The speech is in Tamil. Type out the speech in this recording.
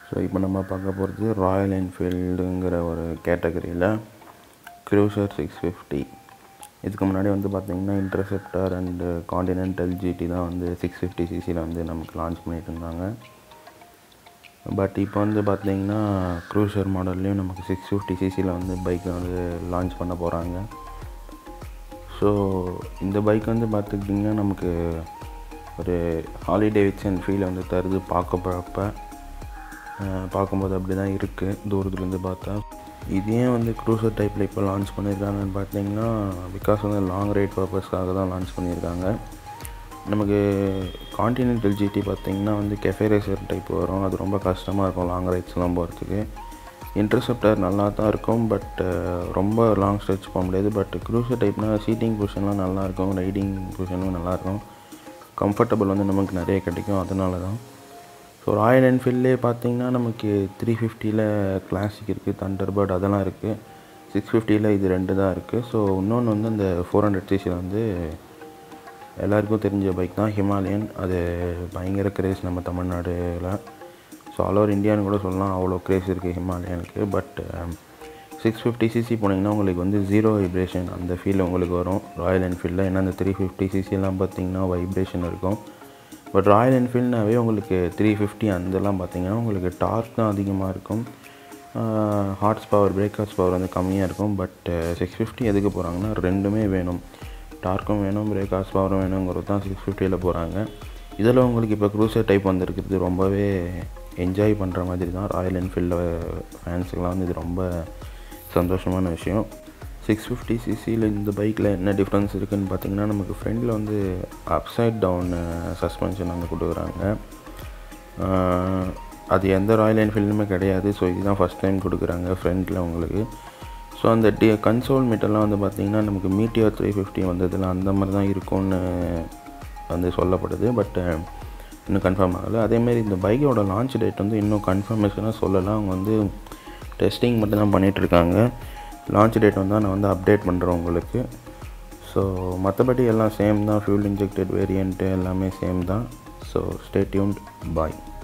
ஸோ இப்போ நம்ம பார்க்க போகிறது ராயல் என்ஃபீல்டுங்கிற ஒரு கேட்டகரியில் க்ரூசர் சிக்ஸ் ஃபிஃப்டி இதுக்கு முன்னாடி வந்து பார்த்திங்கன்னா இன்டர்செப்டர் அண்டு காண்டினென்டல் ஜிடி தான் வந்து சிக்ஸ் ஃபிஃப்டி சிசியில் வந்து நமக்கு லான்ச் பண்ணிட்டு இருந்தாங்க பட் இப்போ வந்து பார்த்திங்கன்னா க்ரூசர் மாடல்லையும் நமக்கு சிக்ஸ் ஃபிஃப்டி சிசியில் வந்து பைக்கை வந்து லான்ச் பண்ண போகிறாங்க ஸோ இந்த பைக் வந்து பார்த்துக்கிட்டிங்கன்னா நமக்கு ஒரு ஹாலிடே விக்ஸன் ஃபீல் வந்து தருது பார்க்க போகிறப்ப பார்க்கும்போது அப்படி தான் இருக்குது தூரத்துலேருந்து பார்த்தா இதே வந்து க்ரூசர் டைப்பில் இப்போ லான்ச் பண்ணியிருக்காங்கன்னு பார்த்தீங்கன்னா பிகாஸ் வந்து லாங் ரைட் பர்பஸ்க்காக தான் லான்ச் பண்ணியிருக்காங்க நமக்கு காண்டினென்டல் ஜிடி பார்த்திங்கன்னா வந்து கெஃபே ரேசர் டைப் வரும் அது ரொம்ப கஷ்டமாக இருக்கும் லாங் ரைட்ஸ்லாம் போகிறதுக்கு இன்டர்செப்டர் நல்லா தான் இருக்கும் பட் ரொம்ப லாங் ஸ்ட்ரெச் போக முடியாது பட் க்ரூசர் டைப்னால் சீட்டிங் பொசிஷன்லாம் நல்லாயிருக்கும் ரைடிங் பொசிஷனும் நல்லாயிருக்கும் கம்ஃபர்டபுள் வந்து நமக்கு நிறைய கிடைக்கும் அதனால தான் ஸோ ராயல் என்ஃபீல்ட்லேயே பார்த்தீங்கன்னா நமக்கு த்ரீ ஃபிஃப்டியில் கிளாசிக் இருக்குது தண்டர்பர்ட் அதெல்லாம் இருக்குது சிக்ஸ் ஃபிஃப்டியில் இது ரெண்டு தான் இருக்குது ஸோ இன்னொன்று வந்து இந்த ஃபோர் ஹண்ட்ரட் சிசியில் வந்து எல்லாருக்கும் தெரிஞ்ச பைக் தான் ஹிமாலயன் அது பயங்கர கிரேஸ் நம்ம தமிழ்நாடுல ஸோ ஆல் ஓவர் இந்தியான்னு கூட சொல்லலாம் அவ்வளோ கிரேஸ் இருக்குது ஹிமாலயனுக்கு பட் சிக்ஸ் ஃபிஃப்டி சிசி போனீங்கன்னா உங்களுக்கு வந்து ஜீரோ வைப்ரேஷன் அந்த ஃபீல் உங்களுக்கு வரும் ராயல் என்ஃபீல்டில் ஏன்னா அந்த த்ரீ ஃபிஃப்டி சிசிலாம் பார்த்தீங்கன்னா வைப்ரேஷன் இருக்கும் பட் ராயல் என்ஃபீல்ட்னாவே உங்களுக்கு த்ரீ ஃபிஃப்டி அந்தெல்லாம் பார்த்தீங்கன்னா உங்களுக்கு டார்க் தான் அதிகமாக இருக்கும் horsepower brake horsepower வந்து கம்மியாக இருக்கும் பட் சிக்ஸ் ஃபிஃப்டி எதுக்கு போகிறாங்கன்னா ரெண்டுமே வேணும் டார்க்கும் வேணும் பிரேக் ஹார்ஸ் பவரும் வேணுங்கிறது தான் சிக்ஸ் ஃபிஃப்டியில் போகிறாங்க இதில் உங்களுக்கு இப்போ க்ரூசர் டைப் வந்துருக்கிறது ரொம்பவே என்ஜாய் பண்ணுற மாதிரி தான் ராயல் என்ஃபீல்டில் ஃபேன்ஸுக்கெலாம் வந்து இது ரொம்ப சந்தோஷமான விஷயம் சிக்ஸ் ஃபிஃப்டி சிசியில் இந்த பைக்கில் என்ன டிஃப்ரென்ஸ் இருக்குதுன்னு பார்த்தீங்கன்னா நமக்கு ஃப்ரண்டில் வந்து அப்சைட் டவுன் சஸ்பென்ஷன் வந்து கொடுக்குறாங்க அது எந்த ராயல் என்ஃபீல்டுமே கிடையாது ஸோ இதுதான் ஃபஸ்ட் டைம் கொடுக்குறாங்க ஃப்ரண்டில் உங்களுக்கு ஸோ அந்த டி கன்சோல் மீட்டர்லாம் வந்து பார்த்திங்கன்னா நமக்கு மீட்டியர் த்ரீ ஃபிஃப்டி வந்ததில் அந்த மாதிரி தான் இருக்கும்னு வந்து சொல்லப்படுது பட் இன்னும் கன்ஃபார்ம் ஆகலை அதேமாரி இந்த பைக்கோட லான்ச் டேட் வந்து இன்னும் கன்ஃபர்மேஷனாக சொல்லலை அவங்க வந்து டெஸ்டிங் மட்டும் தான் பண்ணிகிட்ருக்காங்க லான்ச் டேட் வந்தால் நான் வந்து அப்டேட் பண்ணுறேன் உங்களுக்கு ஸோ மற்றபடி எல்லாம் சேம் தான் ஃபியூல் இன்ஜெக்டட் வேரியண்ட்டு எல்லாமே சேம் தான் ஸோ ஸ்டே டியூன்ட் பாய்